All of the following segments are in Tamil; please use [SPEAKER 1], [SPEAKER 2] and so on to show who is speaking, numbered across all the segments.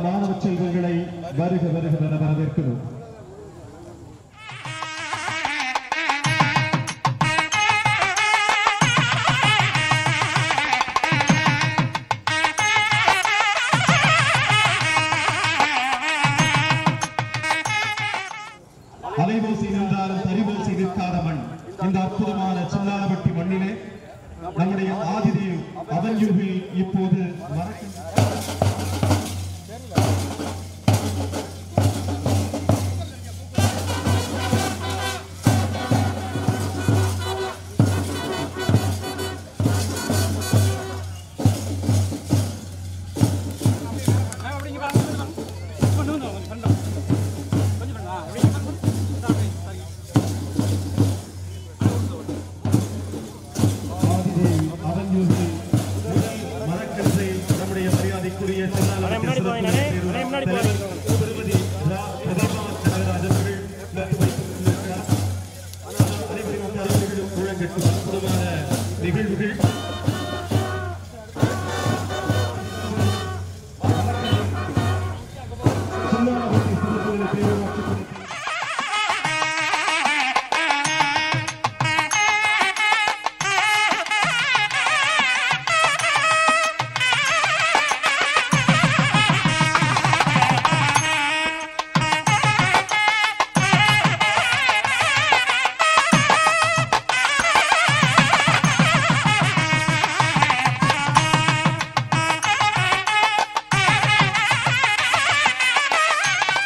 [SPEAKER 1] மாணவ செல்வங்களை வருக வருக வரவேற்கிறோம் அலைவோசி நின்றாலும் தரிவோசி நிற்காத மண் இந்த அற்புதமான சில்லானப்பட்டி மண்ணிலே நம்முடைய ஆதிதேவ் அவன்யூவில் இப்போது மறக்க ஆதிதேவ் அவன்யூவில் முதல் மரக்கன்றை நம்முடைய மரியாதைக்குரிய சில்லானப்பட்டி
[SPEAKER 2] முன்னாடி போய் நானே, நானே முன்னாடி போய்.
[SPEAKER 1] தலைவர் திருமதி ரா. பிரதீபா தியாகராஜ் அவர்கள் நட்பு வைத்திருக்கிறார். அனைவரும் கருத்துகளும் முழங்கட்டும் அற்புதமான நிகழ்வுகள் சில்லானப்பட்டி சிறப்புகளை பேரூராட்சி குழுவின்
[SPEAKER 3] ஆ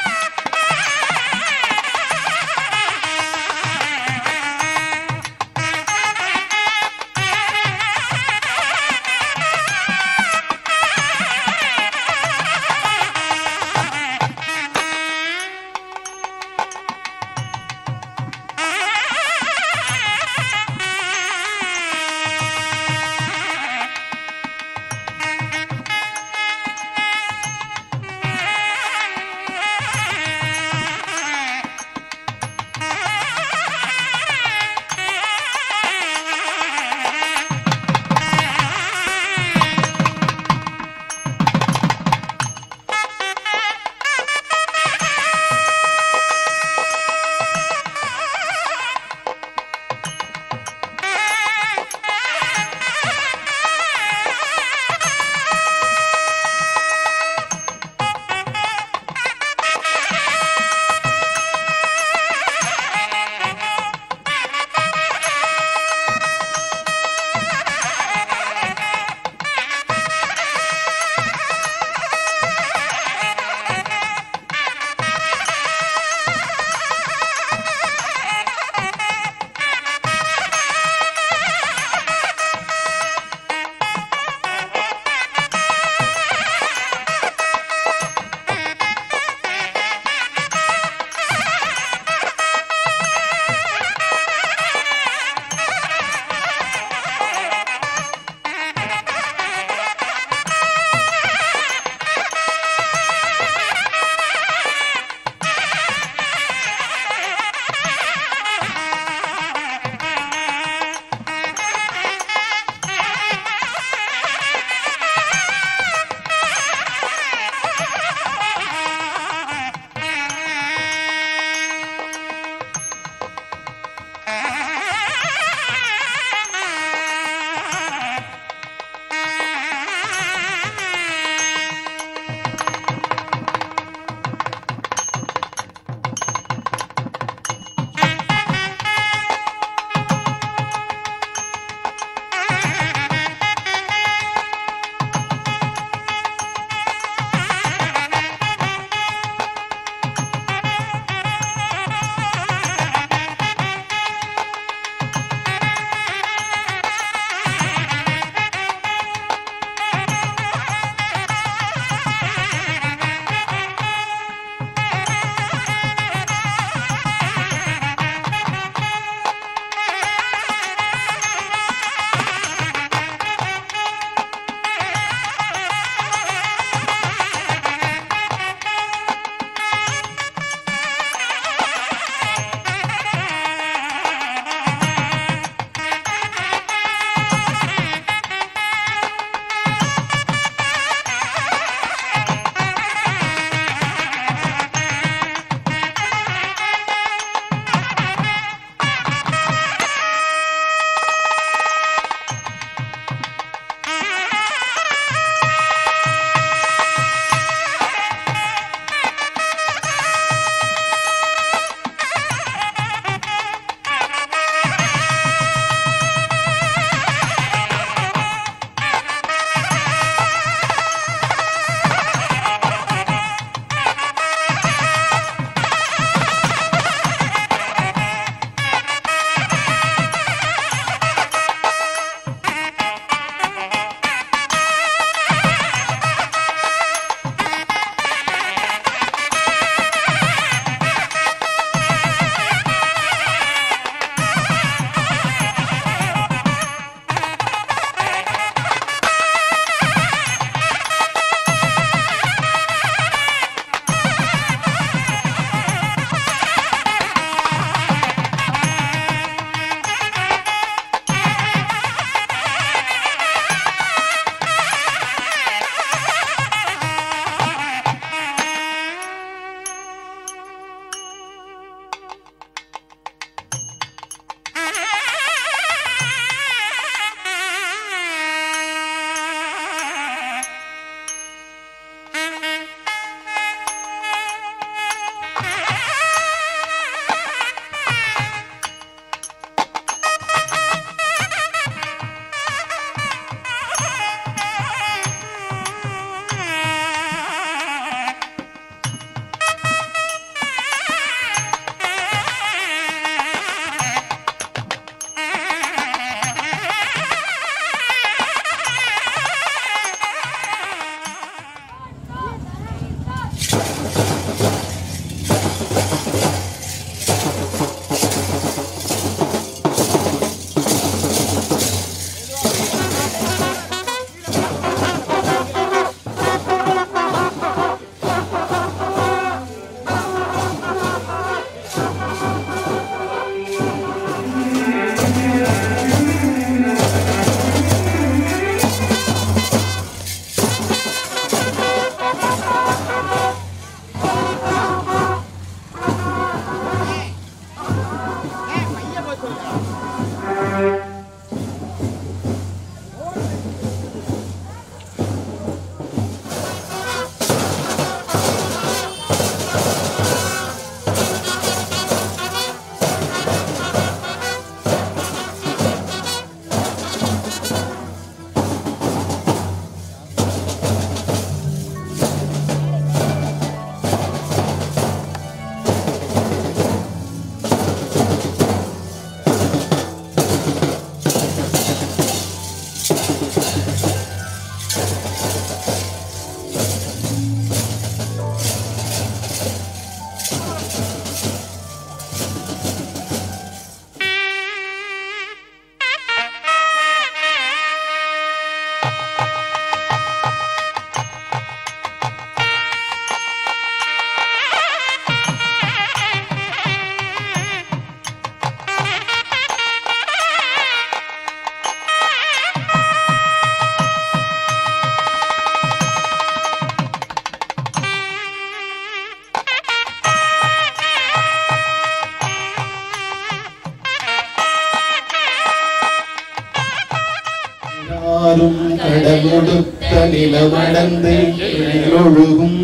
[SPEAKER 2] யாரும் கடமுடுத்த நிலமடந்து எழிலொழுகும்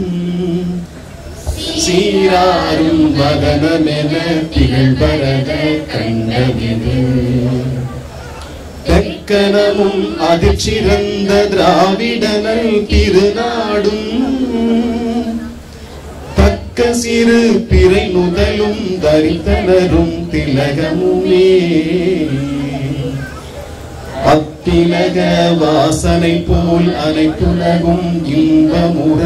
[SPEAKER 2] சீராரும் வதனமென திகழ்பரத கண்டவிது தெக்கனமும் அதிர்ச்சிறந்த திராவிடனல் திருநாடும் தக்க சிறு பிறை நுதலும் தரித்தனரும் திலகமுமே அத்திலக வாசனை போல் அனைத்துலகும் இன்பமுற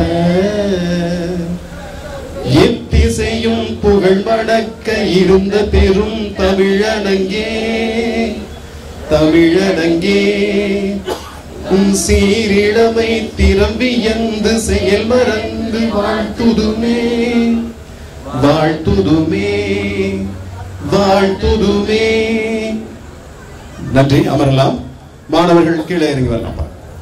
[SPEAKER 2] எத்திசையும் புகழ் வடக்க இருந்த பெரும் தமிழனங்கே தமிழனங்கே உன் சீரிழமை திறம்பியந்து செயல் மறந்து வாழ்த்துதுமே வாழ்த்துதுமே வாழ்த்துதுமே நன்றி அமரலாம் மாணவர்கள் கீழே இறங்கி வரலாம்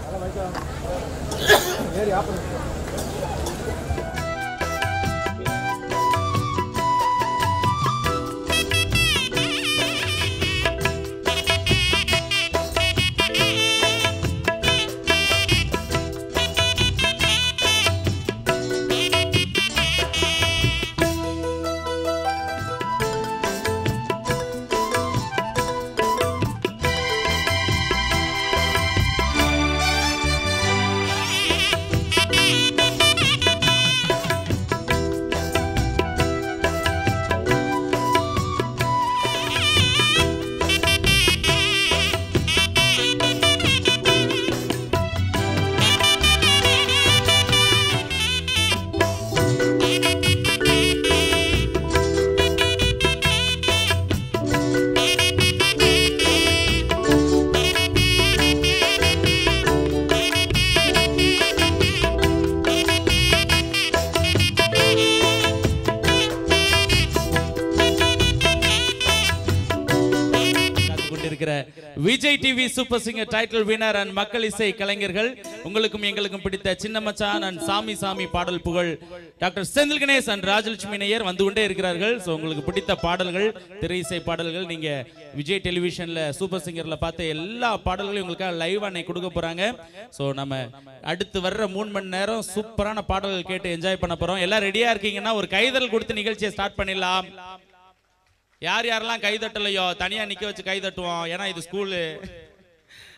[SPEAKER 3] காத்துக் கொண்டிருக்கிற Vijay TV super singer title winner and மக்கள் இசை கலைஞர்கள் உங்களுக்கும் எங்களுக்கும் பிடித்த சின்ன மச்சான் அண்ட் சாமி சாமி பாடல் புகழ் டாக்டர் செந்தில் கணேஷ் அண்ட் ராஜலட்சுமி நேயர் வந்து கொண்டே இருக்கிறார்கள் ஸோ உங்களுக்கு பிடித்த பாடல்கள் திரை இசை பாடல்கள் நீங்க விஜய் டெலிவிஷன்ல சூப்பர் சிங்கர்ல பார்த்த எல்லா பாடல்களையும் உங்களுக்காக லைவ் அன்னைக்கு கொடுக்க போறாங்க ஸோ நம்ம அடுத்து வர்ற மூணு மணி நேரம் சூப்பரான பாடல்கள் கேட்டு என்ஜாய் பண்ண போறோம் எல்லாம் ரெடியா இருக்கீங்கன்னா ஒரு கைதல் கொடுத்து நிகழ்ச்சியை ஸ்டார்ட் பண்ணிடலாம் யார் யாரெல்லாம் கை தட்டலையோ தனியா நிக்க வச்சு கை தட்டுவோம் ஏன்னா இது ஸ்கூலு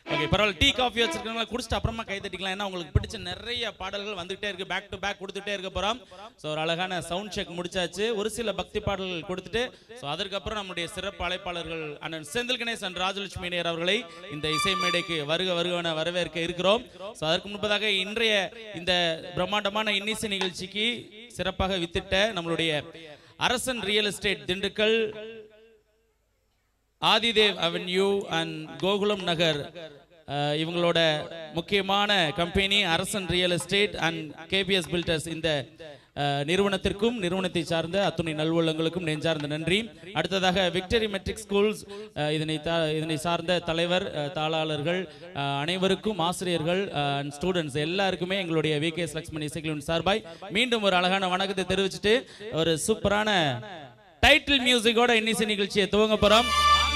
[SPEAKER 3] ஓகே பரவாயில்ல டீ காஃபி வச்சிருக்கவங்க குடிச்சிட்டு அப்புறமா கை தட்டிக்கலாம் ஏன்னா உங்களுக்கு பிடிச்ச நிறைய பாடல்கள் வந்துகிட்டே இருக்கு பேக் டு பேக் கொடுத்துட்டே இருக்க போறோம் ஸோ ஒரு அழகான சவுண்ட் செக் முடிச்சாச்சு ஒரு சில பக்தி பாடல்கள் கொடுத்துட்டு ஸோ அதற்கப்புறம் நம்முடைய சிறப்பு அழைப்பாளர்கள் அண்ணன் செந்தில் கணேஷ் அண்ட் ராஜலட்சுமி நேயர் அவர்களை இந்த இசை மேடைக்கு வருக வருகவன வரவேற்க இருக்கிறோம் ஸோ அதற்கு முன்பதாக இன்றைய இந்த பிரம்மாண்டமான இன்னிசை நிகழ்ச்சிக்கு சிறப்பாக வித்திட்ட நம்மளுடைய Arasan real estate Dindigul Adhidev avenue and Gokulam Nagar அஹ், இவங்களோட முக்கியமான company Arasan real estate and KPS builders இந்த அஹ், நிறுவனத்திற்கும் நிறுவனத்தை சார்ந்த அத்துணை நல்வுள்ளங்களுக்கும் நெஞ்சார்ந்த நன்றி அடுத்ததாக விக்டரி மெட்ரிக் ஸ்கூல்ஸ் அஹ், இதனை தா- இதனை சார்ந்த தலைவர் அஹ், தாளாளர்கள் அஹ், அனைவருக்கும் ஆசிரியர்கள் அண்ட் ஸ்டூடெண்ட்ஸ் எல்லாருக்குமே எங்களுடைய வி கே லக்ஷ்மணி இசைகளின் சார்பாய் மீண்டும் ஒரு அழகான வணக்கத்தை தெரிவிச்சுட்டு ஒரு சூப்பரான டைட்டில் மியூசிக்கோட இன்னிசை நிகழ்ச்சியை துவங்க போறோம்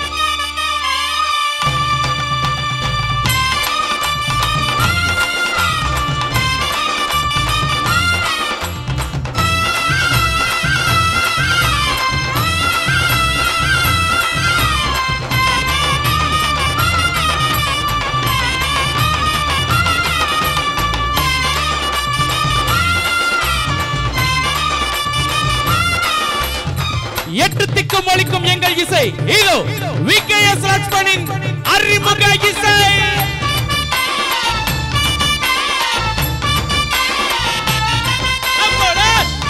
[SPEAKER 3] எட்டு திக்கும் ஒழிக்கும் எங்கள் இசை இதோ விகேஎஸ் லட்சுமணின் அறிமுக இசை அப்போடா.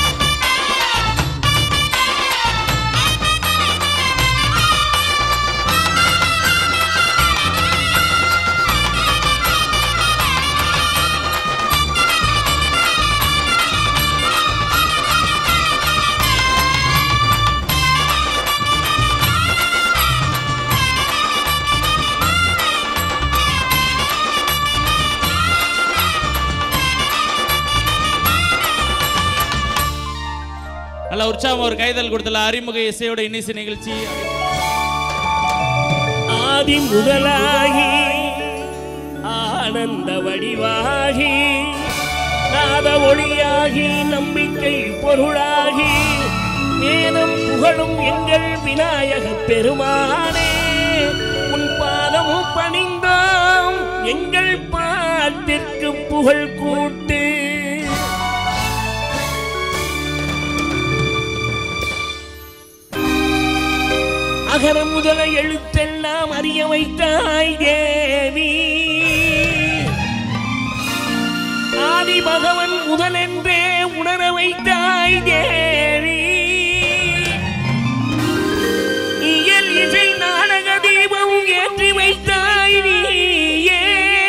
[SPEAKER 3] நல்ல உற்சாகம் ஒரு கைதல் கொடுத்தல அறிமுக இசையோட இன்னிசை நிகழ்ச்சி
[SPEAKER 4] ஆதி முதலாகி ஆனந்த வடிவாகி நாத ஒளியாகி நம்பிக்கை பொருளாகி வேதம் புகழும் எங்கள் விநாயக பெருமானே உன் பாதமும் பணிந்தோம் எங்கள் பாட்டிற்கு புகழ் கூட்டு அகர முதல எழுத்தெல்லாம் அறிய வைத்தாய் தேவி ஆதி பகவன் முதலென்றே உணர வைத்தாய் தேவி இயல் இசை நாடக தீபம் ஏற்றி வைத்தாய் நீயே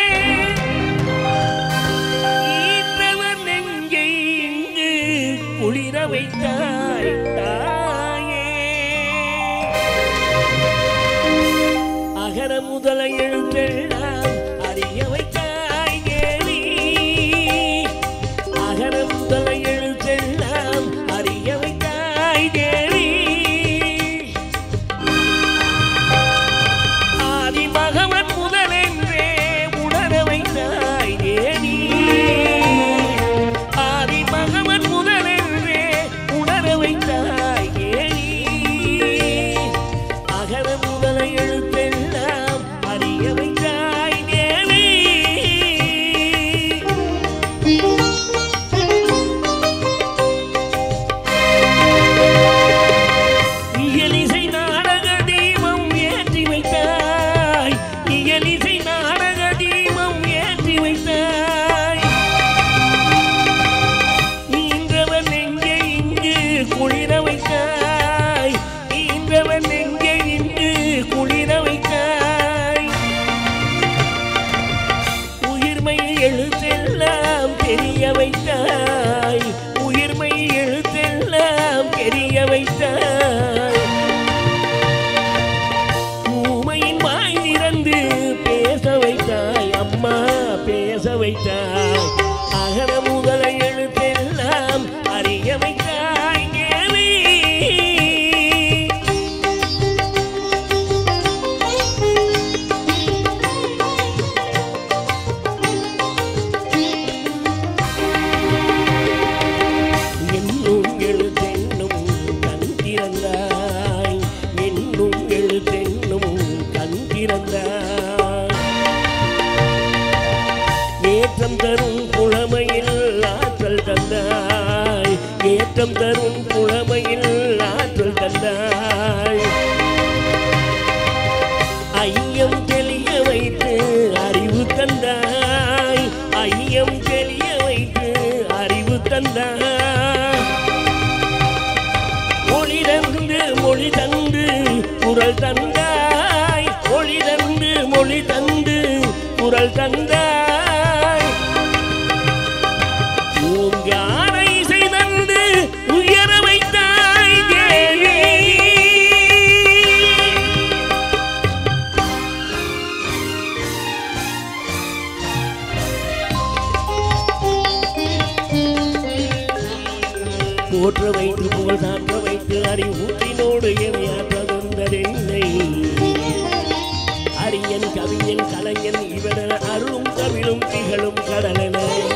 [SPEAKER 4] ஈன்றவர் நெஞ்சை இங்கு குளிர வைத்தாய் தாயே அகர முதல எழுத்தெல்லாம் அறிய வைத்தாய் கேலி அகர முதல எழுத்தெல்லாம் அறிய வைத்தாய் கேலி ஆதி பகவன் முதலென்றே உணர வைத்தாய் தேவி ஆதி பகவன் முதலென்றே உணர வைத்தாய் தேவி அகர முதல எழுத்தெல்லாம் அறிய வைத்தாய் தேவி இயலிசை நாடக தீபம் ஏற்றி வைத்தாய் இயலிசை நாடக தீபம் ஏற்றி வைத்தாய் நீன்றவன் நெஞ்சை இங்கு குளிர வைத்தாய் நீன்றவன் நெஞ்சை இங்கு குளிர வைத்தாய் உயிர்மை எழுத்தெல்லாம் தெரிய வைத்தாய் உயிர்மை எழுத்தெல்லாம் தெரிய வைத்தாய் ஊமையின் வாய் திறந்து பேச வைத்தாய் அம்மா பேச வைத்தாய் அகர முதல எழுத்தெல்லாம் அறிய வைத்தாய் கேவி என்னும் எழுத்தென்னும் கண் திறந்தாய் என்னும் எழுத்தென்னும் கண் திறந்தாய் இன்பம் தரும் புலமையில் ஆற்றல் தந்தாய் ஐயம் தெளிய வைத்து அறிவு தந்தாய் ஐயம் தெளிய வைத்து அறிவு தந்தாய் மொழி தந்து மொழி தந்து குரல் தந்தாய் மொழி தந்து மொழி தந்து குரல் தந்தாய் பூங்கான இசை தந்து உயர வைத்தாய் தேவி போற்ற வைத்து புகழ் சான்ற வைத்து அறிவூட்டினோடு எமையாற்ற வந்ததென்னை அரியன் கவிஞன் கலைஞன் இவன அருளும் கவிழும் திகழும் கடலென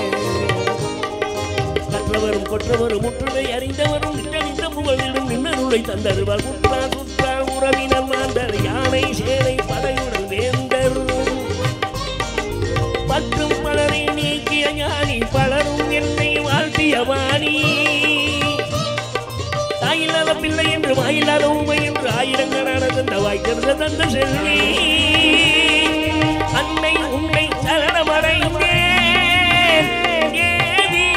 [SPEAKER 4] கற்றவரும் கொற்றவரும் முற்றுமை அறிந்தவரும் நின்றணிந்த புகழிலும் நின்னருளை தந்தருவார் முற்றா சுற்றா உறவினர் மாந்தர் யானை சேனை படையுடன் வேந்தர் பற்றும் பலரை நீக்கிய ஞானி பலரும் என்னை வாழ்த்திய வாணி தாயில்லாத பிள்ளை என்று வாயில்லாத உண்மை என்று ஆயிரங்கள் நடந்த வாய்த்திருந்த தந்த செல்வி அன்னை உன்னை சரணமடைந்தேன் தேவி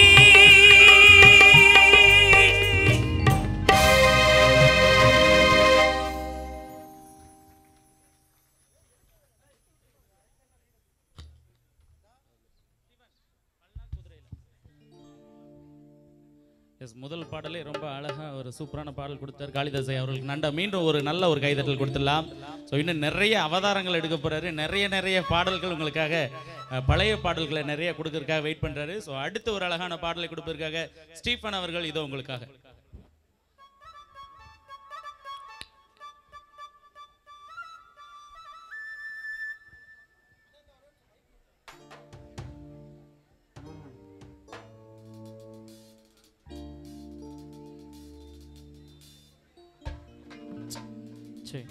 [SPEAKER 3] எஸ் முதல் பாடலே ரொம்ப அழகா ஒரு சூப்பரான பாடல் கொடுத்தார் காளிதாசை அவர்களுக்கு நண்ட மீண்டும் ஒரு நல்ல ஒரு கைதட்டல் கொடுத்துடலாம் ஸோ இன்னும் நிறைய அவதாரங்கள் எடுக்க போறாரு நிறைய நிறைய பாடல்கள் உங்களுக்காக அஹ், பழைய பாடல்களை நிறைய கொடுக்கறதுக்காக வெயிட் பண்றாரு ஸோ அடுத்து ஒரு அழகான பாடலை கொடுப்பதற்காக ஸ்டீஃபன் அவர்கள் இதோ உங்களுக்காக சரி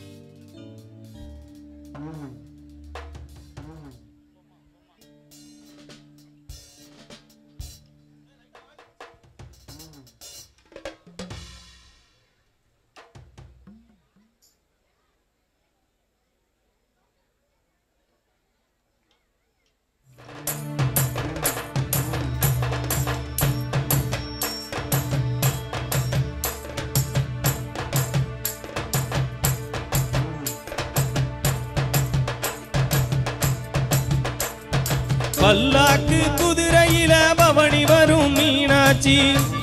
[SPEAKER 5] பல்லாக்கு குதிரையில பவனி வரும் மீனாட்சி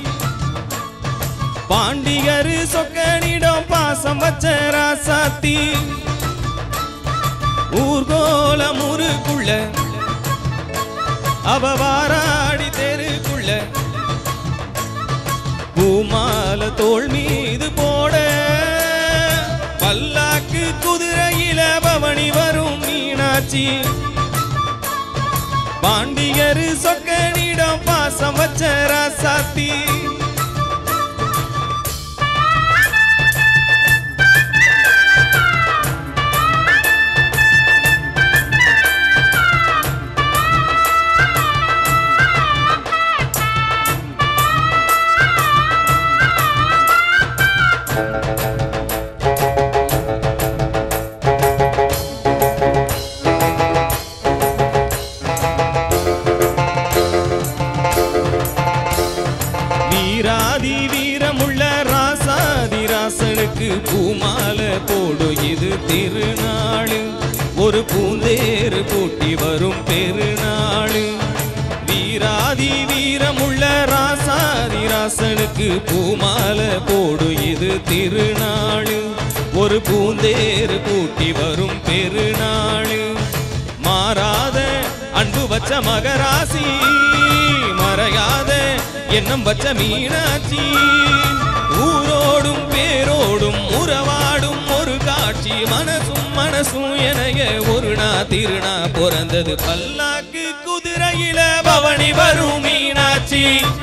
[SPEAKER 5] பாண்டிகரு சொக்கனிடம் பாசம் வச்ச ராசாத்தி ஊர்கோல முறுக்குள்ள அவ வாராடி தெருக்குள்ள பூமால தோள் மீது போட பல்லாக்கு குதிரையில பவனி வரும் மீனாட்சி பாண்டியரு சொக்கனிடம் பாசம் வச்ச ராசாத்தி வீராதி வீரமுள்ள ராசாதி ராசனுக்கு பூமால போடு இது திருநாளு ஒரு பூந்தேறு பூட்டி வரும் பெருநாளு வீராதி வீரமுள்ள ராசாதி ராசனுக்கு பூமால போடு இது திருநாளு ஒரு பூந்தேறு பூட்டி வரும் பெருநாளு மாறாத அன்பு வச்ச மகராசி மறையாத எண்ணம் வச்ச மீனாட்சி ஊரோடும் பேரோடும் உறவாடும் ஒரு காட்சி மனசும் மனசும் எனைய ஒரு நா திருநா பிறந்தது பல்லாக்கு குதிரையில பவனி வரும் மீனாட்சி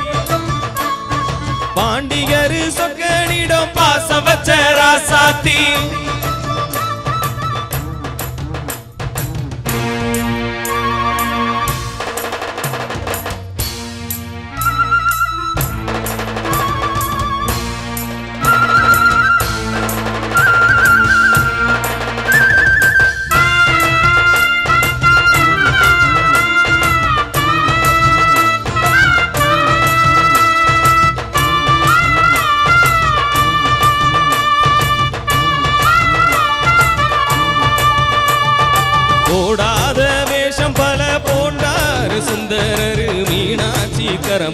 [SPEAKER 5] பாண்டிகரு சொக்கனிடம் பாசம் வச்ச ராசாத்தி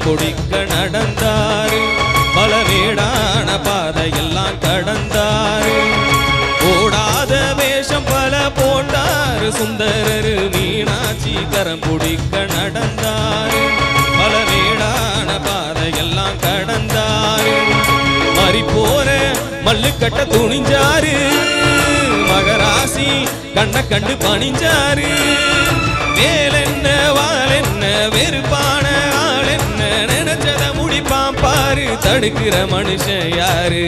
[SPEAKER 5] கரம் பிடிக்க நடந்தாரு பல வேடான பாதையெல்லாம் கடந்தாரு ஓடாத வேஷம் பல போட்டாரு சுந்தரரு மீனாட்சி கரம் பிடிக்க நடந்தாரு பல வேடான பாதையெல்லாம் கடந்தாரு மறி போற மல்லுக்கட்ட துணிஞ்சாரு மகராசி கண்ண கண்டு பணிஞ்சாரு வேலென்ன வாலென்ன வெறுப்பான ஆளென்ன நினைச்சத முடிப்பான் பாரு தடுக்கிற மனுஷன் யாரு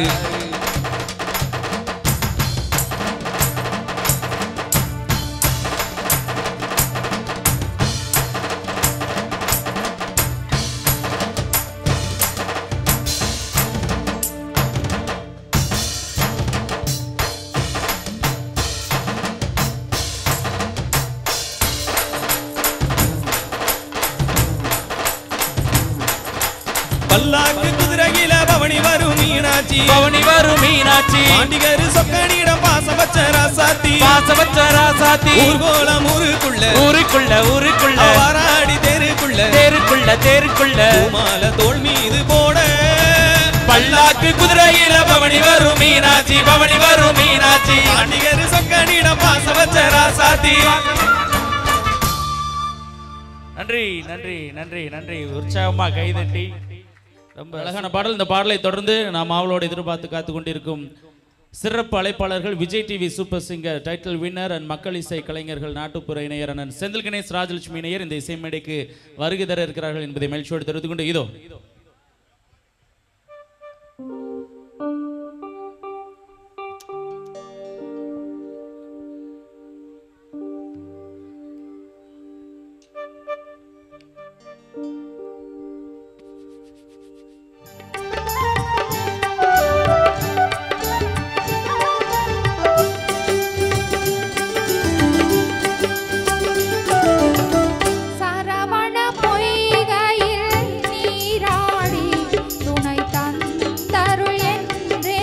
[SPEAKER 5] பல்லாக்கு குதிரையில பவனி வரும் மீனாட்சி
[SPEAKER 3] பவனி வரும் மீனாட்சி
[SPEAKER 5] பாண்டிகரு சொக்கனிடம் பாசம் வச்ச ராசாத்தி
[SPEAKER 3] பாசவச்ச ராசாத்தி
[SPEAKER 5] ஊர்கோலம் ஊருக்குள்ள
[SPEAKER 3] ஊருக்குள்ள ஊருக்குள்ள
[SPEAKER 5] வாராடி தெருக்குள்ள
[SPEAKER 3] தேருக்குள்ள தேருக்குள்ள
[SPEAKER 5] பூமால தோல் மீது போட
[SPEAKER 3] பல்லாக்கு குதிரையில பவனி வரும் மீனாட்சி பவனி வரும் மீனாட்சி
[SPEAKER 5] பாண்டிகரு சொக்கனிடம் பாசம் வச்ச ராசாத்தி
[SPEAKER 3] நன்றி நன்றி நன்றி நன்றி உற்சாகமா கைதட்டி ரொம்ப அழகான பாடல் இந்த பாடலை தொடர்ந்து நாம் அவளோடு எதிர்பார்த்து காத்து கொண்டிருக்கும் சிறப்பு அழைப்பாளர்கள் Vijay TV super singer title winner and மக்கள் இசை கலைஞர்கள் நாட்டுப்புற இணையர் அண்ணன் செந்தில் கணேஷ் ராஜலட்சுமி இணையர் இந்த இசை மேடைக்கு வருகை தர இருக்கிறார்கள் என்பதை மகிழ்ச்சியோடு தெரிவித்துக் கொண்டு இதோ
[SPEAKER 6] சரவண பொய்கையில் நீராடி துணை தந்தருள் என்று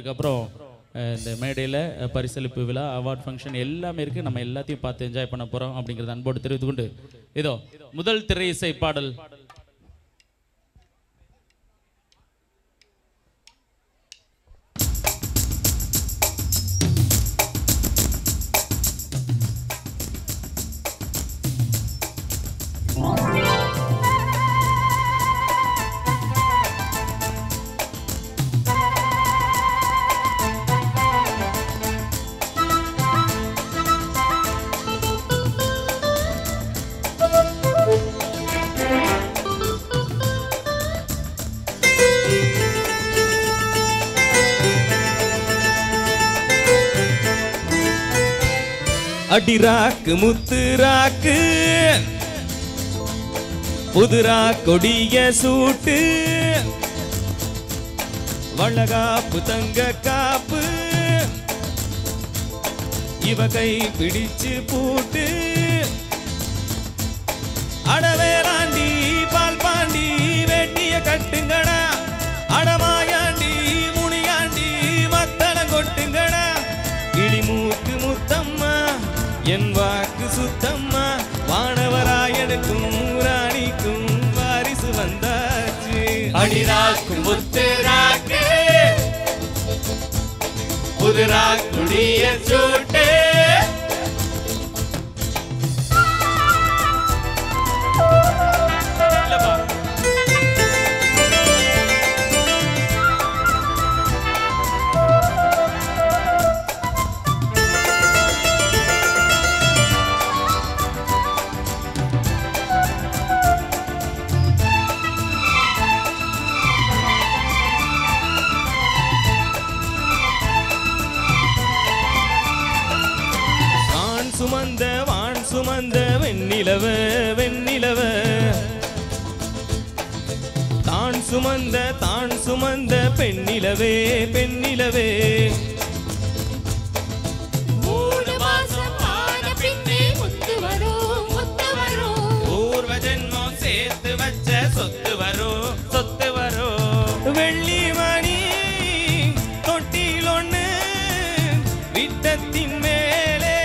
[SPEAKER 3] அதுக்கப்புறம் அஹ், இந்த மேடையில் பரிசளிப்பு விழா அவார்ட் ஃபங்க்ஷன் எல்லாமே இருக்குது நம்ம எல்லாத்தையும் பார்த்து என்ஜாய் பண்ண போகிறோம் அப்படிங்கிறத அன்போடு தெரிவித்துக் கொண்டு இதோ முதல் திரை இசை பாடல்
[SPEAKER 5] அடிராக்கு முத்துராக்கு புதுரா கொடிய சூட்டு வளகாப்பு தங்க காப்பு இவ கை பிடிச்சு பூட்டு அடவேலாண்டி பால் பாண்டி வேட்டிய கட்டுங்கடா அடமாயாண்டி முனியாண்டி மத்தளம் கொட்டுங்கடா இடிமூக்கு முத்தம்மா என் வாக்கு சுத்தம்மா வானவராயனுக்கும் ராணிக்கும் வாரிசு வந்தாச்சு அடிராக்கும் முத்துராக்கு புதுரா குடிய சூட்டு இல்லப்பா வான் சுமந்த வான் சுமந்த வெண்ணிலவ வெண்ணிலவ தான் சுமந்த தான் சுமந்த பெண்ணிலவே பெண்ணிலவே
[SPEAKER 6] மூணு மாசம் ஆன பின்னே முத்து வரும் முத்து வரும்
[SPEAKER 5] பூர்வ ஜென்மம் சேர்த்து வச்ச சொத்து வரும் சொத்து வரும் வெள்ளி மணி தொட்டில் ஒண்ணு விட்டத்தின் மேலே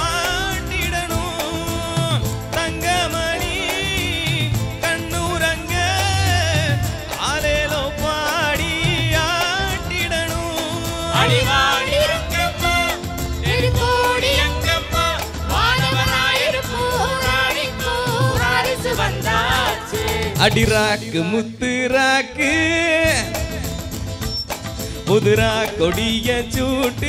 [SPEAKER 5] மாட்டிடணும் தங்கமணி கண்ணுரங்க ஆலேலோ பாடி ஆட்டிடணும்
[SPEAKER 6] அடிவாடி இருக்கம்மா திருக்கோடி அங்கம்மா வானவராயிருக்கும் ராணிக்கும் வாரிசு வந்தாச்சு
[SPEAKER 5] அடிராக்கு முத்துராக்கு புதுரா கொடிய சூட்டு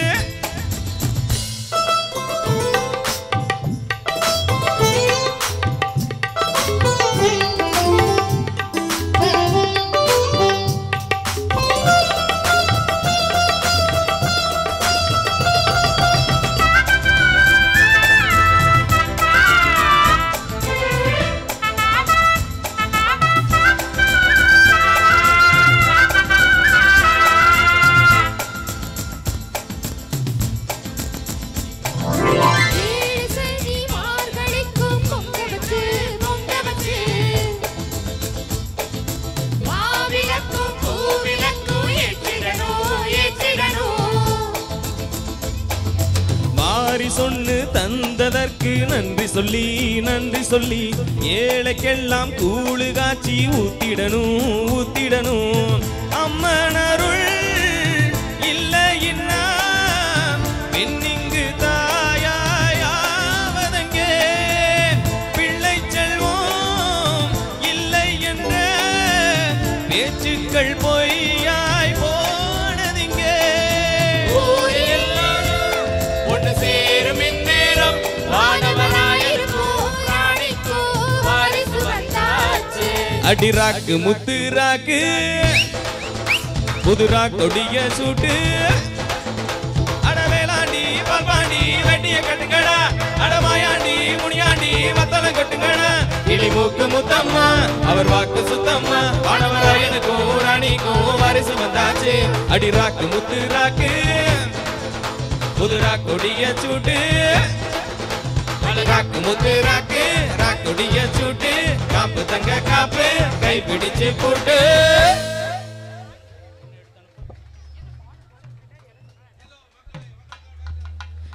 [SPEAKER 6] ஏழு சனி மார்கழிக்கும் பொங்க வச்சு பொங்க வச்சு மாவிளக்கும் பூவிளக்கும் ஏற்றிடணும் ஏற்றிடணும்
[SPEAKER 5] மாறி சொன்னு தந்ததற்கு நன்றி சொல்லி நன்றி சொல்லி ஏழைக்கெல்லாம் கூழு காய்ச்சி ஊத்திடணும் ஊத்திடணும் அம்மன் அருள் இல்லையின்னா பெண்ணிங்கு தாயாயாவதங்கே பிள்ளை செல்வம் இல்லை என்ற பேச்சுக்கள் பொய்யாய் போனதிங்கே
[SPEAKER 6] ஒன்று சேரும் இந்நேரம் வானவராயிருக்கும் ராணிக்கும் வாரிசு வந்தாச்சு
[SPEAKER 5] அடிராக்கு முத்துராக்கு புதுரா கொடிய சூட்டு அடவேலாண்டி பால்பாண்டி வெட்டிய கட்டுங்கடா அடமாயாண்டி முனியாண்டி மத்தளம் கட்டுங்கடா இடிமூக்கு முத்தம்மா அவர் வாக்கு சுத்தம்மா வானவராயனுக்கும் ராணிக்கும் வாரிசு வந்தாச்சு அடிராக்கு முத்துராக்கு புதுரா கொடிய சூட்டு ராக்கு முத்து ராக்கு ராக்குடிய சூட்டு காப்பு தங்க காப்பு கை பிடிச்சு போட்டு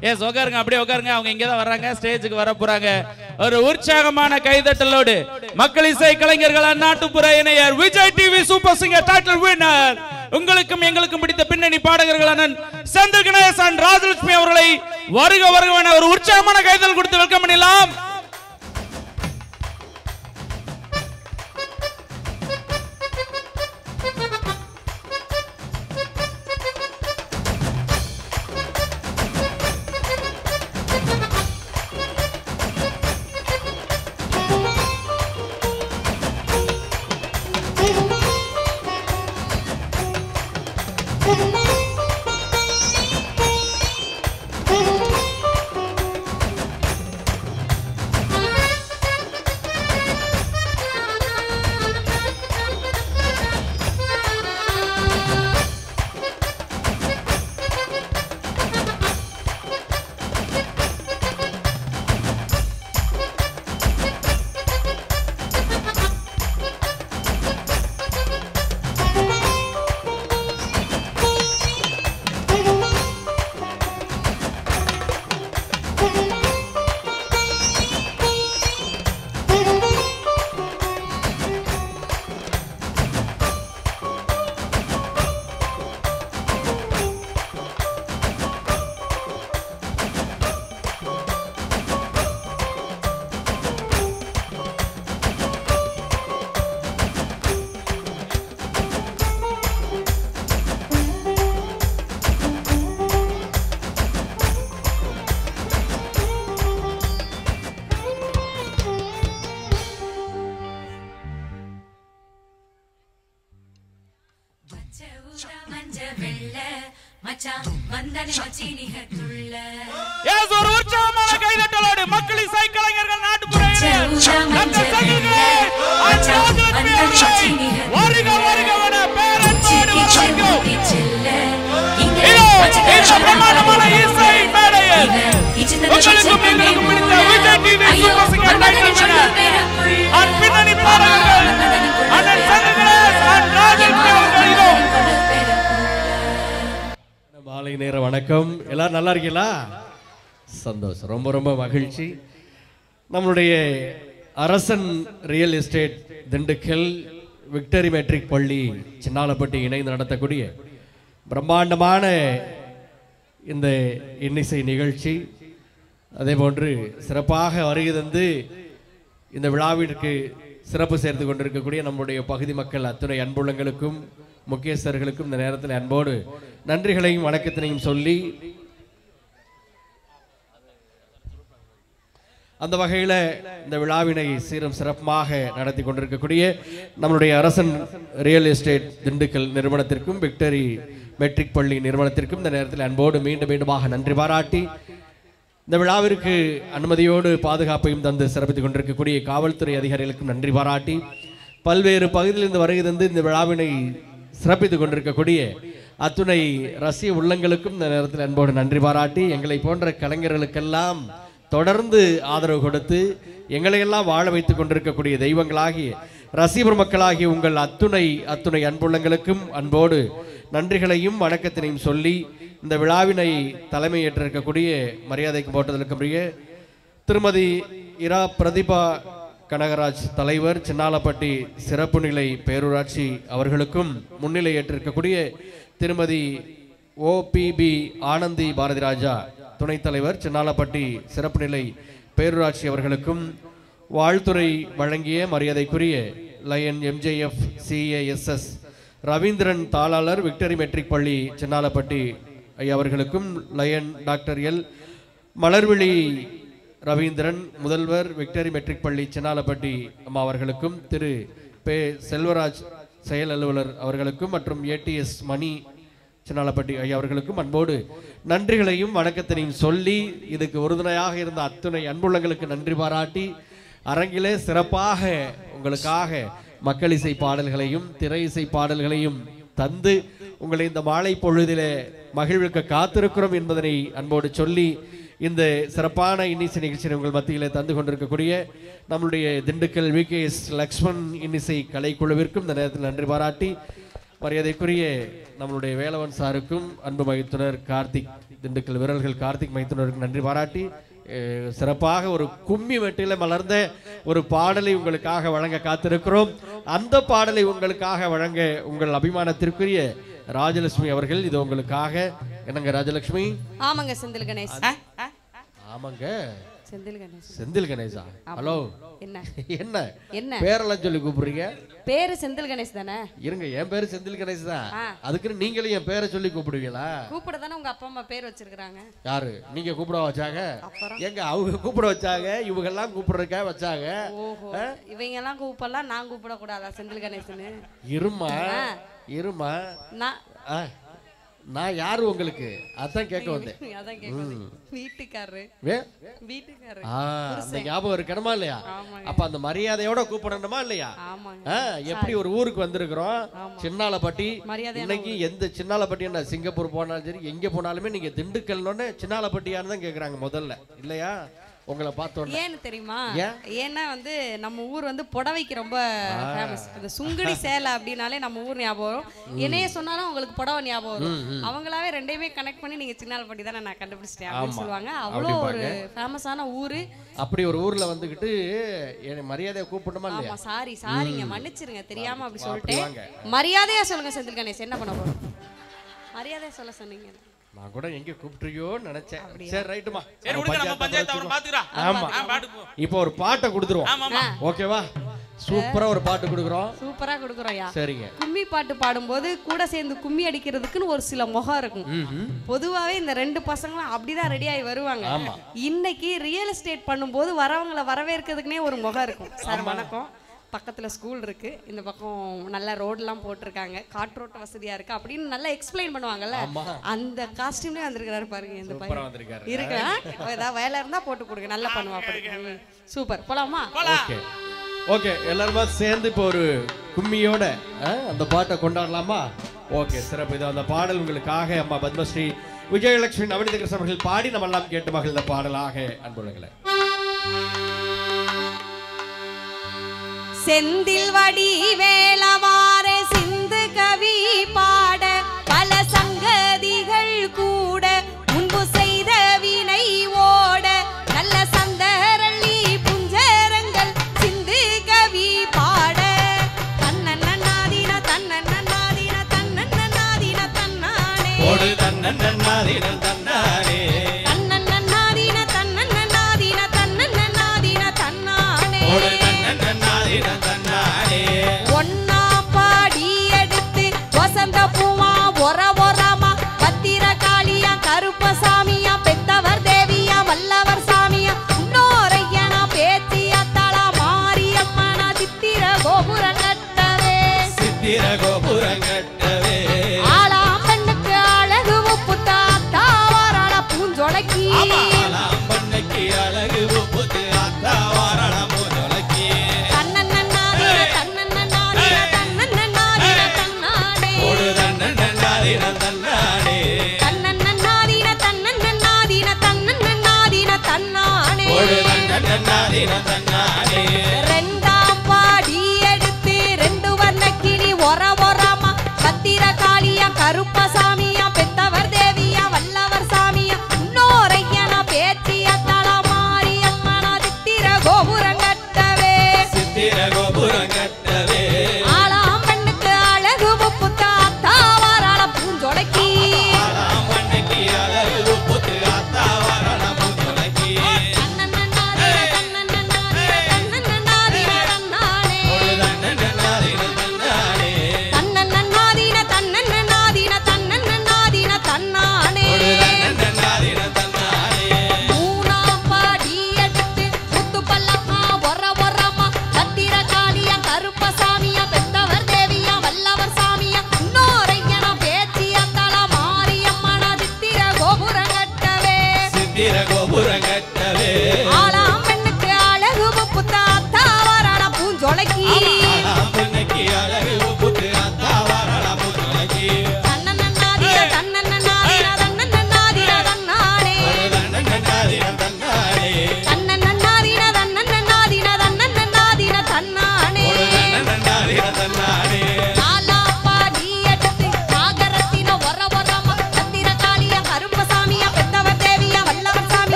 [SPEAKER 3] எஸ் உட்காருங்க அப்படியே உட்காருங்க அவங்க இங்க தான் வர்றாங்க ஸ்டேஜுக்கு வர போறாங்க ஒரு உற்சாகமான கைதட்டலோடு மக்கள் இசை கலைஞர்கள் நாட்டுப்புற இணையர் Vijay TV super singer title winner உங்களுக்கும் எங்களுக்கும் பிடித்த பின்னணி பாடகர்கள் அண்ணன் செந்தில் கணேசன் ராஜலட்சுமி அவர்களை வருக வருக என ஒரு உற்சாகமான கைதல் கொடுத்து வெல்கம் பண்ணிடலாம்
[SPEAKER 7] மச்ச ஊதா மஞ்ச வெள்ள மச்சான் வந்தனை மச்சினிக துள்ள
[SPEAKER 3] எஸ் ஒரு உற்சாகமான கைதட்டலோடு மக்கள் இசை கலைஞர்கள் நாட்டுப்புற இணையர்
[SPEAKER 7] ஊதா மஞ்ச
[SPEAKER 3] டாக்டர் செந்தில்
[SPEAKER 7] வெள்ள
[SPEAKER 3] கணேசன்
[SPEAKER 7] மச்சான்
[SPEAKER 3] ராஜலட்சுமி
[SPEAKER 7] வந்தனை
[SPEAKER 3] அவர்களை
[SPEAKER 7] மச்சினிக
[SPEAKER 3] வருக வருக என பேரன்போடு
[SPEAKER 7] சிக்கிச்சு
[SPEAKER 3] வரவேற்கிறோம்
[SPEAKER 7] முட்டி செல்ல இங்க
[SPEAKER 3] இதோ
[SPEAKER 7] மச்ச
[SPEAKER 3] இந்த பிரமாண்டமான இசை மேடையில்
[SPEAKER 7] இச்சிந்தன
[SPEAKER 3] உங்களுக்கும் எங்களுக்கும் பிடித்த Vijay TV super singer title winner and பின்னணி பாடகர்கள் அண்ணன் செந்தில் கணேசன் ராஜலட்சுமி அவர்கள் இதோ
[SPEAKER 8] மாலை நேர வணக்கம் எல்லாரும் நல்லா இருக்கீங்களா சந்தோஷம் ரொம்ப ரொம்ப மகிழ்ச்சி நம்மளுடைய Arasan real estate Dindigul victory matric பள்ளி சின்னாலப்பட்டி இணைந்து நடத்தக்கூடிய பிரம்மாண்டமான இந்த இன்னிசை நிகழ்ச்சி அதே போன்று சிறப்பாக வருகை தந்து இந்த விழாவிற்கு சிறப்பு சேர்த்து கொண்டிருக்கக்கூடிய நம்முடைய பகுதி மக்கள் அத்துணை அன்புள்ளங்களுக்கும் முக்கியஸ்தர்களுக்கும் இந்த நேரத்தில் அன்போடு நன்றிகளையும் வணக்கத்தினையும் சொல்லி அந்த வகையில் இந்த விழாவினை சீரும் சிறப்பாக நடத்தி கொண்டிருக்கக்கூடிய நம்மளுடைய அரசன் ரியல் எஸ்டேட் திண்டுக்கல் நிறுவனத்திற்கும் விக்டரி மெட்ரிக் பள்ளி நிறுவனத்திற்கும் இந்த நேரத்தில் அன்போடு மீண்டும் மீண்டுமாக நன்றி பாராட்டி இந்த விழாவிற்கு அனுமதியோடு பாதுகாப்பையும் தந்து சிறப்பித்துக் கொண்டிருக்கக்கூடிய காவல்துறை அதிகாரிகளுக்கும் நன்றி பாராட்டி பல்வேறு பகுதியிலிருந்து வருகை தந்து இந்த விழாவினை சிறப்பித்துக் கொண்டிருக்கக்கூடிய அத்துணை ரசிக உள்ளங்களுக்கும் இந்த நேரத்தில் அன்போடு நன்றி பாராட்டி எங்களை போன்ற கலைஞர்களுக்கெல்லாம் தொடர்ந்து ஆதரவு கொடுத்து எங்களையெல்லாம் வாழ வைத்துக் கொண்டிருக்கக்கூடிய தெய்வங்களாகிய ரசிகர் மக்களாகிய உங்கள் அத்துணை அத்துணை அன்புள்ளங்களுக்கும் அன்போடு நன்றிகளையும் வணக்கத்தினையும் சொல்லி இந்த விழாவினை தலைமையேற்றிருக்கக்கூடிய மரியாதைக்கு போட்டதற்குரிய திருமதி இரா பிரதிபா கனகராஜ் தலைவர் சின்னாலப்பட்டி சிறப்பு நிலை பேரூராட்சி அவர்களுக்கும் முன்னிலை ஏற்றிருக்கக்கூடிய திருமதி ஓபிபி ஆனந்தி பாரதி ராஜா துணைத் தலைவர் சின்னாலப்பட்டி சிறப்பு நிலை பேரூராட்சி அவர்களுக்கும் வாழ்த்துறை வழங்கிய மரியாதைக்குரிய லயன் எம்ஜேஎஃப் சிஏஎஸ்எஸ் ரவீந்திரன் தாளாளர் விக்டரி மெட்ரிக் பள்ளி சின்னாலப்பட்டி ஐயா அவர்களுக்கும் lion doctor L Malarvizhi Ravindran முதல்வர் விக்டரி மெட்ரிக் பள்ளி சின்னாலப்பட்டி அம்மா அவர்களுக்கும் திரு பே செல்வராஜ் செயல் அலுவலர் அவர்களுக்கும் மற்றும் ஏடிஎஸ் மணி சின்னாலப்பட்டி ஐயா அவர்களுக்கும் அன்போடு நன்றிகளையும் வணக்கத்தினையும் சொல்லி இதுக்கு உறுதுணையாக இருந்த அத்துணை அன்புள்ளங்களுக்கு நன்றி பாராட்டி அரங்கிலே சிறப்பாக உங்களுக்காக மக்கள் இசை பாடல்களையும் திரை இசை பாடல்களையும் தந்து உங்களை இந்த மாலை பொழுதிலே மகிழ்விக்க காத்திருக்கிறோம் என்பதனை அன்போடு சொல்லி இந்த சிறப்பான இன்னிசை நிகழ்ச்சியை உங்கள் மத்தியிலே தந்து கொண்டிருக்கக்கூடிய நம்மளுடைய Dindigul V K S Lakshman இன்னிசை கலைக்குழுவிற்கும் இந்த நேரத்தில் நன்றி பாராட்டி மரியாதைக்குரிய நம்மளுடைய வேலவன் சாருக்கும் அன்பு மைத்துனர் கார்த்திக் திண்டுக்கல் விரல்கள் கார்த்திக் மைத்துனருக்கு நன்றி பாராட்டி அஹ், சிறப்பாக ஒரு கும்மி வெட்டில மலர்ந்த ஒரு பாடலை உங்களுக்காக வழங்க காத்திருக்கிறோம் அந்த பாடலை உங்களுக்காக வழங்க உங்கள் அபிமானத்திற்குரிய ராஜலட்சுமி அவர்கள் இது உங்களுக்காக என்னங்க ராஜலட்சுமி
[SPEAKER 9] ஆமாங்க செந்தில் கணேஷ்
[SPEAKER 8] ஆமாங்க
[SPEAKER 9] செந்தில் கணேஷ்
[SPEAKER 8] செந்தில் கணேசா ஹலோ
[SPEAKER 9] என்ன
[SPEAKER 8] என்ன
[SPEAKER 9] என்ன
[SPEAKER 8] பேரெல்லாம் சொல்லி கூப்பிடுறீங்க
[SPEAKER 9] பேரு செந்தில் கணேஷ் தானே
[SPEAKER 8] இருங்க என் பேரு செந்தில் கணேஷ் தான்
[SPEAKER 9] ஆ.
[SPEAKER 8] அதுக்குன்னு நீங்களும் என் பேரை சொல்லி கூப்பிடுவீங்களா
[SPEAKER 9] கூப்பிட தானே உங்க அப்பா அம்மா பேர் வச்சிருக்காங்க
[SPEAKER 8] யாரு நீங்க கூப்பிட வச்சாங்க
[SPEAKER 9] அப்புறம்?
[SPEAKER 8] எங்க அவங்க கூப்பிட வச்சாங்க இவங்க எல்லாம் கூப்பிடுறதுக்காக வச்சாங்க
[SPEAKER 9] ஓஹோ இவங்க எல்லாம் கூப்பிடலாம் நான் கூப்பிட கூடாதா செந்தில் கணேசன்னு
[SPEAKER 8] இருமா
[SPEAKER 9] ஆ.
[SPEAKER 8] இருமா
[SPEAKER 9] நான்
[SPEAKER 8] ஆ, நான் யாரு உங்களுக்கு அதான் கேட்க வந்தேன்
[SPEAKER 9] அதான் கேட்குது வீட்டுக்காரரு
[SPEAKER 8] வே
[SPEAKER 9] வீட்டுக்காரரு
[SPEAKER 8] ஆ, அந்த ஞாபகம் இருக்கணுமா இல்லையா
[SPEAKER 9] ஆமாங்க.
[SPEAKER 8] அப்ப அந்த மரியாதையோட கூப்பிடணுமா இல்லையா
[SPEAKER 9] ஆமாங்க
[SPEAKER 8] ஆ, எப்படி ஒரு ஊருக்கு வந்திருக்கிறோம் சின்னாலப்பட்டி
[SPEAKER 9] மரியாதையான
[SPEAKER 8] இன்னைக்கு எந்த சின்னாலப்பட்டி என்ன சிங்கப்பூர் போனாலும் சரி எங்க போனாலுமே நீங்க திண்டுக்கல்னு சின்னாலப்பட்டியான்னு தான் கேக்குறாங்க முதல்ல இல்லையா உங்களை பார்த்தோன்னே
[SPEAKER 9] ஏன்னு தெரியுமா
[SPEAKER 8] ஏன்?
[SPEAKER 9] ஏன்னா வந்து நம்ம ஊர் வந்து புடவைக்கு ரொம்ப ஃபேமஸ் இந்த சுங்குடி சேலை அப்படின்னாலே நம்ம ஊர் ஞாபகம் வரும் என்னைய சொன்னாலும் உங்களுக்கு புடவை ஞாபகம் வரும் அவங்களாவே ரெண்டையுமே கனெக்ட் பண்ணி நீங்க சின்னால்பட்டி தானே நான் கண்டுபிடிச்சிட்டேன் அப்படின்னு
[SPEAKER 8] ஆமா.
[SPEAKER 9] சொல்லுவாங்க அவ்வளோ ஒரு ஃபேமஸான ஊரு
[SPEAKER 8] அப்படி ஒரு ஊர்ல வந்துகிட்டு என்னை மரியாதையை கூப்பிடணுமா இல்லையா
[SPEAKER 9] ஆமா சாரி சாரிங்க மன்னிச்சிருங்க தெரியாம அப்படி
[SPEAKER 8] அப்படி
[SPEAKER 9] சொல்லிட்டேன்
[SPEAKER 8] வாங்க.
[SPEAKER 9] மரியாதையா சொல்லுங்க செந்தில் கணேஷ் என்ன பண்ண போறோம் மரியாதையா சொல்ல சொன்னீங்க
[SPEAKER 8] நான் கூட எங்க கூப்பிட்டுருயோன்னு நினைச்சேன் சரி ரைட்டுமா
[SPEAKER 3] சரி விடுங்க நம்ம பஞ்சாயத்து அப்புறம் பாத்துக்கிறோம்
[SPEAKER 8] ஆமா
[SPEAKER 3] ஆ, பாட்டுக்கு போ.
[SPEAKER 8] இப்போ ஒரு பாட்டை கொடுத்துருவோம்
[SPEAKER 3] ஆமா ஆமா
[SPEAKER 8] ஓகேவா சூப்பரா ஒரு பாட்டு கொடுக்குறோம்
[SPEAKER 9] சூப்பரா கொடுக்குறோம்யா
[SPEAKER 8] சரிங்க
[SPEAKER 9] கும்மி பாட்டு பாடும்போது கூட சேர்ந்து கும்மி அடிக்கிறதுக்குன்னு ஒரு சில முகம் இருக்கும் பொதுவாவே இந்த ரெண்டு பசங்களும் அப்படிதான் ரெடி ஆகி வருவாங்க
[SPEAKER 8] ஆமா.
[SPEAKER 9] இன்னைக்கு ரியல் எஸ்டேட் பண்ணும்போது வரவங்களை வரவேற்கிறதுக்குனே ஒரு முகம் இருக்கும் சார் வணக்கம் பக்கத்துல ஸ்கூல் இருக்கு இந்த பக்கம் நல்ல ரோடெல்லாம் போட்டிருக்காங்க காற்றோட்ட வசதியா இருக்கு அப்படின்னு நல்லா எக்ஸ்பிளைன் பண்ணுவாங்கல்ல அந்த காஸ்டியூம்லயே வந்திருக்காரு பாருங்க இந்த
[SPEAKER 8] சூப்பரா
[SPEAKER 9] பையன்
[SPEAKER 8] வந்திருக்காரு.
[SPEAKER 9] இருக்கு ஆ? ஏதாவது வேலை இருந்தா போட்டு கொடுங்க நல்லா பண்ணுவா அப்படி சூப்பர் போலாமா
[SPEAKER 8] ஓகே ஓகே எல்லாருமா சேர்ந்து இப்போ ஒரு கும்மியோட ஆ, அந்த பாட்டை கொண்டாடலாமா ஓகே சிறப்பு இது அந்த பாடல் உங்களுக்காக அம்மா பத்மஸ்ரீ விஜயலட்சுமி நவநீத கிருஷ்ணன் அவர்கள் பாடி நம்ம எல்லாம் கேட்டு மகிழ்ந்த பாடலாக அன்புள்ளங்களே
[SPEAKER 9] செந்தில் வடி வேளவார சிந்து கவி பாட பல சங்கதிகள் கூட முன்பு செய்த வினை ஓட நல்ல சந்தரள்ளி புஞ்சரங்கள் சிந்து கவி பாட தன்னன்னாதீன தன்னன்னாதீன தன்னன்னாதீன தன்னானே
[SPEAKER 5] ஓடு தன்னன்னாதீன தன்னாரே
[SPEAKER 9] தன்னன்னாதீன தன்னன்னாதீன தன்னன்னாதீன தன்னானே
[SPEAKER 5] ஓடு தன்னன்னாதீன தன்னாரே
[SPEAKER 9] ஒன்னா பாடி எடுத்து வசந்த பூவா ஒர ஒரமா பத்திர காளியா கருப்பசாமியா பெத்தவர் தேவியா வல்லவர் சாமியா இன்னோரையனா பேத்தியா தலா மாரியம்மனா சித்திர கோபுரம் கட்டவே
[SPEAKER 5] சித்திர கோபுரம் கட்டவே
[SPEAKER 9] ஆளாம் பெண்ணுக்கு அழகு உப்பு தாத்தாவா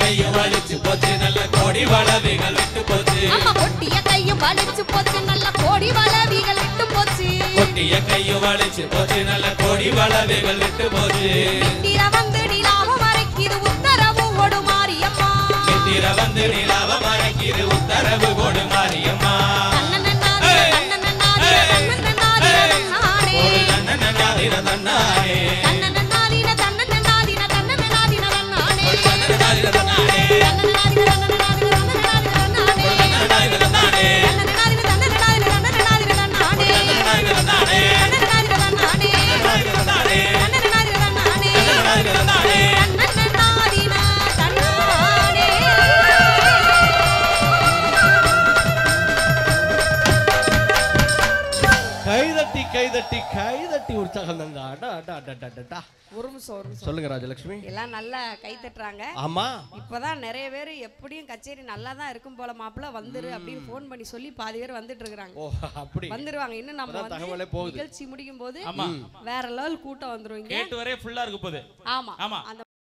[SPEAKER 5] கையும் வலிச்சு போச்சு நல்ல கோடி வளவிகள் விட்டு போச்சு
[SPEAKER 6] அம்மா கொட்டிய கையும் வலிச்சு போச்சு நல்ல கோடி வளவிகள் விட்டு போச்சு
[SPEAKER 5] கொட்டிய கையும் வலிச்சு போச்சு நல்ல கோடி வளவிகள் விட்டு போச்சு
[SPEAKER 6] திர வந்து நிலாவ மறைக்குது உத்தரவு கொடு மாரியம்மா
[SPEAKER 5] நித்திர வந்து நிலாவ மறைக்கிது உத்தரவு கொடு மாரியம்மா ஒரு நன்னநாதிர தன்னாரே
[SPEAKER 6] தன்னன்னாதின தன்னன்னாதின தன்னன்னாதின தன்னானே
[SPEAKER 5] நன்னநாதிர தன்னாரே
[SPEAKER 6] தன்னன்னாதின தன்னன்னாதின தன்னன்னாதின தன்னானே
[SPEAKER 5] நன்னநாதிர தன்னாரே
[SPEAKER 6] தன்னன்னாதின தன்னன்னாதின தன்னன்னாதின தன்னானே
[SPEAKER 5] நன்னநாதிர தன்னாரே
[SPEAKER 6] தன்னன்னாதின தன்னானே
[SPEAKER 5] நன்னநாதிர தன்னாரே
[SPEAKER 6] தன்னன்னாதின தன்னானே
[SPEAKER 5] நன்னநாதிர தன்னாரே
[SPEAKER 6] தன்னன்னாதின தன்னானே
[SPEAKER 8] கைதட்டி கைதட்டி கைதட்டி உற்சாகம் தங்க அடா அடா அடா அடா, அடா
[SPEAKER 9] ஒரு நிமிஷம் ஒரு நிமிஷம்
[SPEAKER 8] சொல்லுங்க ராஜலட்சுமி
[SPEAKER 9] எல்லாம் நல்லா கை தட்டுறாங்க
[SPEAKER 8] ஆமா
[SPEAKER 9] இப்பதான் நிறைய பேர் எப்படியும் கச்சேரி நல்லா தான் இருக்கும் போல மாப்பிள்ள வந்துரு அப்படின்னு ஃபோன் பண்ணி சொல்லி பாதி பேர் வந்துட்டு இருக்காங்க
[SPEAKER 8] ஓ அப்படி
[SPEAKER 9] வந்துருவாங்க இன்னும் நம்ம
[SPEAKER 8] இப்பதான் தகவலே
[SPEAKER 9] வந்து
[SPEAKER 8] போகுது.
[SPEAKER 9] நிகழ்ச்சி முடிக்கும் போது
[SPEAKER 3] ஆமா.
[SPEAKER 9] வேற லெவல் கூட்டம் வந்துரும் இங்க
[SPEAKER 3] கேட்டு வரையே ஃபுல்லா இருக்க போகுது
[SPEAKER 9] ஆமா
[SPEAKER 3] ஆமா.
[SPEAKER 9] அந்த